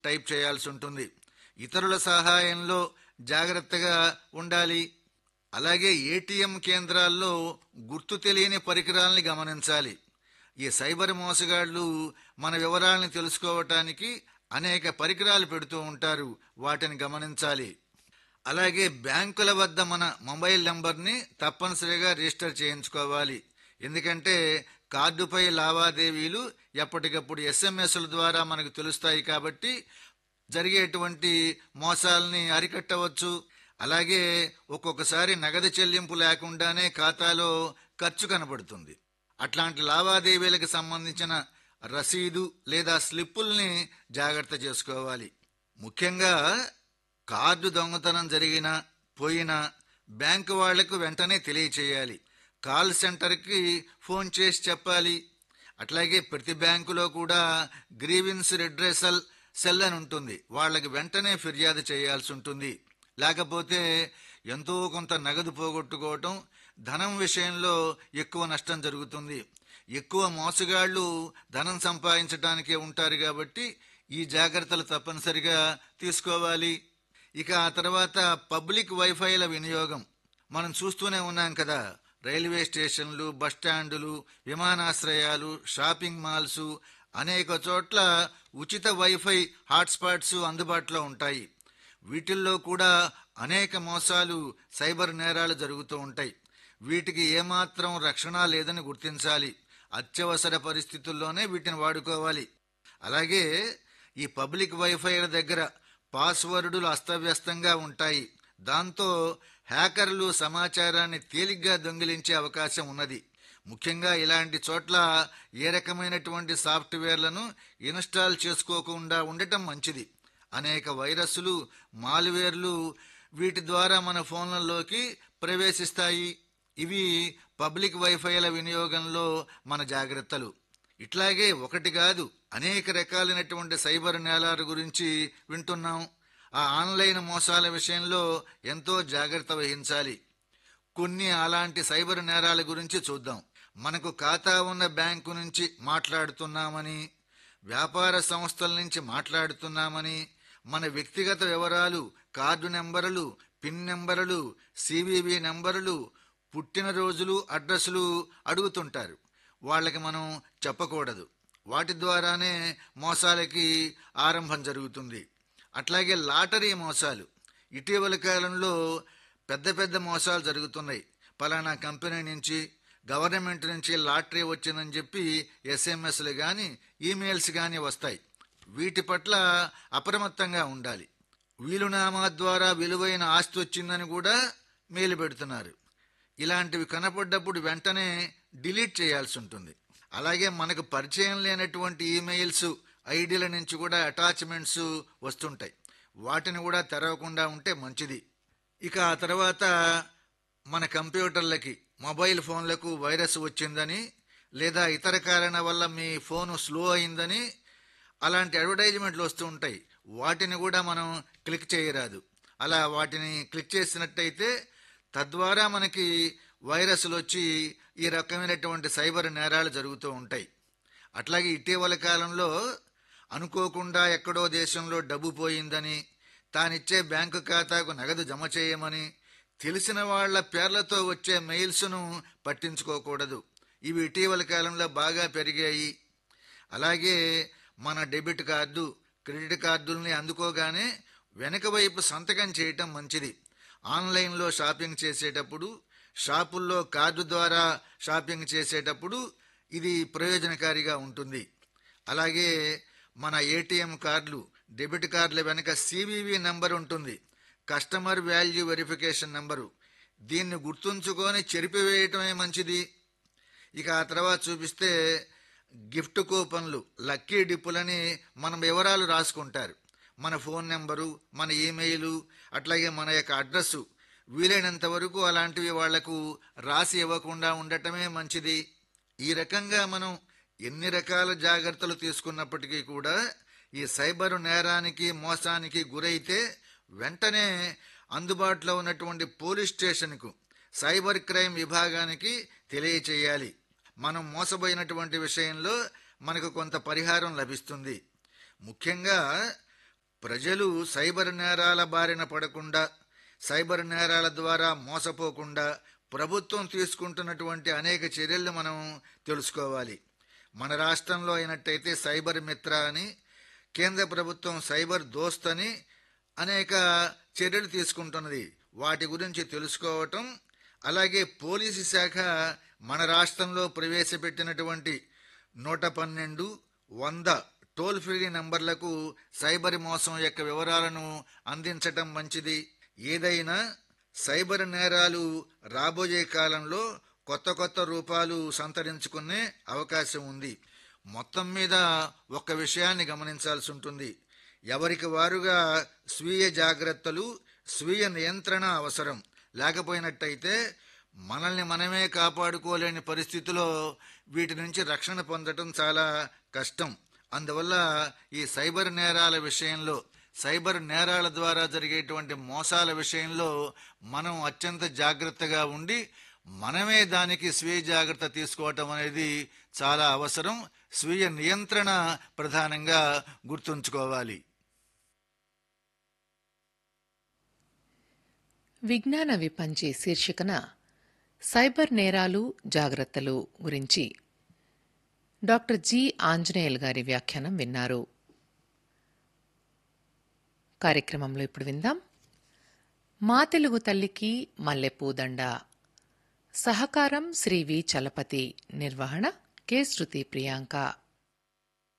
type చేయాల్సి ఉంటుంది ఇతరుల సహాయంలో జాగ్రత్తగా ఉండాలి అలాగే ఏటీఎం కేంద్రాల్లో గుర్తు తెలియని పరికరాల్ని గమనించాలి ఈ సైబర్ మోసగాళ్లు మన వివరాలను తెలుసుకోవటానికి అనేక పరికరాలు పెడుతూ ఉంటారు వాటిని గమనించాలి అలాగే బ్యాంకుల వద్ద మన మొబైల్ నంబర్ని తప్పనిసరిగా రిజిస్టర్ చేయించుకోవాలి ఎందుకంటే కార్డుపై లావాదేవీలు ఎప్పటికప్పుడు ఎస్ఎంఎస్ల ద్వారా మనకు తెలుస్తాయి కాబట్టి జరిగేటువంటి మోసాలని అరికట్టవచ్చు అలాగే ఒక్కొక్కసారి నగదు చెల్లింపు లేకుండానే ఖాతాలో ఖర్చు కనబడుతుంది అట్లాంటి లావాదేవీలకు సంబంధించిన రసీదు లేదా స్లిప్పుల్ని జాగ్రత్త చేసుకోవాలి ముఖ్యంగా కార్డు దొంగతనం జరిగినా పోయినా బ్యాంకు వాళ్లకు వెంటనే తెలియచేయాలి కాల్ సెంటర్కి ఫోన్ చేసి చెప్పాలి అట్లాగే ప్రతి బ్యాంకులో కూడా గ్రీవిన్స్ రిడ్రెసల్ సెల్ అని ఉంటుంది వాళ్ళకి వెంటనే ఫిర్యాదు చేయాల్సి ఉంటుంది లేకపోతే ఎంతో కొంత నగదు పోగొట్టుకోవటం ధనం విషయంలో ఎక్కువ నష్టం జరుగుతుంది ఎక్కువ మోసగాళ్లు ధనం సంపాదించడానికే ఉంటారు కాబట్టి ఈ జాగ్రత్తలు తప్పనిసరిగా తీసుకోవాలి ఇక ఆ తర్వాత పబ్లిక్ వైఫైల వినియోగం మనం చూస్తూనే ఉన్నాం కదా రైల్వే స్టేషన్లు బస్టాండులు విమానాశ్రయాలు షాపింగ్ మాల్స్ అనేక చోట్ల ఉచిత వైఫై హాట్స్పాట్స్ అందుబాటులో ఉంటాయి వీటిల్లో కూడా అనేక మోసాలు సైబర్ నేరాలు జరుగుతూ ఉంటాయి వీటికి ఏమాత్రం రక్షణ లేదని గుర్తించాలి అత్యవసర పరిస్థితుల్లోనే వీటిని వాడుకోవాలి అలాగే ఈ పబ్లిక్ వైఫైల దగ్గర పాస్వర్డులు అస్తవ్యస్తంగా ఉంటాయి దాంతో హ్యాకర్లు సమాచారాన్ని తేలిగ్గా దొంగిలించే అవకాశం ఉన్నది ముఖ్యంగా ఇలాంటి చోట్ల ఏ రకమైనటువంటి సాఫ్ట్వేర్లను ఇన్స్టాల్ చేసుకోకుండా ఉండటం మంచిది అనేక వైరస్లు మాల్వేర్లు వీటి ద్వారా మన ఫోన్లలోకి ప్రవేశిస్తాయి ఇవి పబ్లిక్ వైఫైల వినియోగంలో మన జాగ్రత్తలు ఇట్లాగే ఒకటి కాదు అనేక రకాలైనటువంటి సైబర్ నేరాల గురించి వింటున్నాం ఆ ఆన్లైన్ మోసాల విషయంలో ఎంతో జాగ్రత్త వహించాలి కొన్ని అలాంటి సైబర్ నేరాల గురించి చూద్దాం మనకు ఖాతా ఉన్న బ్యాంకు నుంచి మాట్లాడుతున్నామని వ్యాపార సంస్థల నుంచి మాట్లాడుతున్నామని మన వ్యక్తిగత వివరాలు కార్డు నెంబరులు పిన్ నెంబరులు సివివి నెంబరులు పుట్టినరోజులు అడ్రస్లు అడుగుతుంటారు వాళ్ళకి మనం చెప్పకూడదు వాటి ద్వారానే మోసాలకి ఆరంభం జరుగుతుంది అట్లాగే లాటరీ మోసాలు ఇటీవల కాలంలో పెద్ద పెద్ద మోసాలు జరుగుతున్నాయి పలానా కంపెనీ నుంచి గవర్నమెంట్ నుంచి లాటరీ వచ్చిందని చెప్పి ఎస్ఎంఎస్లు కానీ ఈమెయిల్స్ కానీ వస్తాయి వీటి పట్ల అప్రమత్తంగా ఉండాలి వీలునామా ద్వారా విలువైన ఆస్తి వచ్చిందని కూడా మేలు పెడుతున్నారు ఇలాంటివి కనపడ్డప్పుడు వెంటనే డిలీట్ చేయాల్సి ఉంటుంది అలాగే మనకు పరిచయం లేనటువంటి ఈమెయిల్స్ ఐడీల నుంచి కూడా అటాచ్మెంట్స్ వస్తుంటాయి వాటిని కూడా తెరవకుండా ఉంటే మంచిది ఇక ఆ తర్వాత మన కంప్యూటర్లకి మొబైల్ ఫోన్లకు వైరస్ వచ్చిందని లేదా ఇతర కారణాల వల్ల మీ ఫోను స్లో అయిందని అలాంటి అడ్వర్టైజ్మెంట్లు వస్తూ ఉంటాయి వాటిని కూడా మనం క్లిక్ చేయరాదు అలా వాటిని క్లిక్ చేసినట్టయితే తద్వారా మనకి వైరస్లు వచ్చి ఈ రకమైనటువంటి సైబర్ నేరాలు జరుగుతూ ఉంటాయి అట్లాగే ఇటీవల కాలంలో అనుకోకుండా ఎక్కడో దేశంలో డబ్బు పోయిందని తానిచ్చే బ్యాంకు ఖాతాకు నగదు జమ చేయమని తెలిసిన వాళ్ల పేర్లతో వచ్చే మెయిల్స్ను పట్టించుకోకూడదు ఇవి ఇటీవల కాలంలో బాగా పెరిగాయి అలాగే మన డెబిట్ కార్డు క్రెడిట్ కార్డుల్ని అందుకోగానే వెనక వైపు సంతకం చేయటం మంచిది ఆన్లైన్లో షాపింగ్ చేసేటప్పుడు షాపుల్లో కార్డు ద్వారా షాపింగ్ చేసేటప్పుడు ఇది ప్రయోజనకారిగా ఉంటుంది అలాగే మన ఏటీఎం కార్డులు డెబిట్ కార్డుల వెనక సివివి నంబర్ ఉంటుంది కస్టమర్ వాల్యూ వెరిఫికేషన్ నంబరు దీన్ని గుర్తుంచుకొని చెరిపివేయటమే మంచిది ఇక ఆ తర్వాత చూపిస్తే గిఫ్ట్ కూపన్లు లక్కీ డిప్పులని మన వివరాలు రాసుకుంటారు మన ఫోన్ నెంబరు మన ఈమెయిల్ అట్లాగే మన యొక్క అడ్రస్సు వీలైనంత వరకు అలాంటివి వాళ్లకు రాసి ఇవ్వకుండా ఉండటమే మంచిది ఈ రకంగా మనం ఎన్ని రకాల జాగ్రత్తలు తీసుకున్నప్పటికీ కూడా ఈ సైబరు నేరానికి మోసానికి గురైతే వెంటనే అందుబాటులో ఉన్నటువంటి పోలీస్ స్టేషన్కు సైబర్ క్రైమ్ విభాగానికి తెలియచేయాలి మనం మోసపోయినటువంటి విషయంలో మనకు కొంత పరిహారం లభిస్తుంది ముఖ్యంగా ప్రజలు సైబర్ నేరాల బారిన పడకుండా సైబర్ నేరాల ద్వారా మోసపోకుండా ప్రభుత్వం తీసుకుంటున్నటువంటి అనేక చర్యలు మనం తెలుసుకోవాలి మన రాష్ట్రంలో అయినట్టయితే సైబర్ మిత్ర అని కేంద్ర ప్రభుత్వం సైబర్ దోస్త్ అని అనేక చర్యలు తీసుకుంటున్నది వాటి గురించి తెలుసుకోవటం అలాగే పోలీసు శాఖ మన రాష్ట్రంలో ప్రవేశపెట్టినటువంటి నూట పన్నెండు వంద టోల్ ఫ్రీ నంబర్లకు సైబర్ మోసం యొక్క వివరాలను అందించటం మంచిది ఏదైనా సైబర్ నేరాలు రాబోయే కాలంలో కొత్త కొత్త రూపాలు సంతరించుకునే అవకాశం ఉంది మొత్తం మీద ఒక్క విషయాన్ని గమనించాల్సి ఉంటుంది ఎవరికి వారుగా స్వీయ జాగ్రత్తలు స్వీయ నియంత్రణ అవసరం లేకపోయినట్టయితే మనల్ని మనమే కాపాడుకోలేని పరిస్థితిలో వీటి నుంచి రక్షణ పొందటం చాలా కష్టం అందువల్ల ఈ సైబర్ నేరాల విషయంలో సైబర్ నేరాల ద్వారా జరిగేటువంటి మోసాల విషయంలో మనం అత్యంత జాగ్రత్తగా ఉండి మనమే దానికి స్వీయ జాగ్రత్త తీసుకోవటం అనేది చాలా అవసరం స్వీయ నియంత్రణ ప్రధానంగా గుర్తుంచుకోవాలి విజ్ఞాన విపంచి శీర్షికన సైబర్ నేరాలు జాగ్రత్తలు గురించి డాక్టర్ జి ఆంజనేయులు గారి వ్యాఖ్యానం విన్నారు కార్యక్రమంలో ఇప్పుడు విందాం మా తెలుగు తల్లికి మల్లెపూదండ సహకారం శ్రీ వి చలపతి నిర్వహణ కె శృతి ప్రియాంక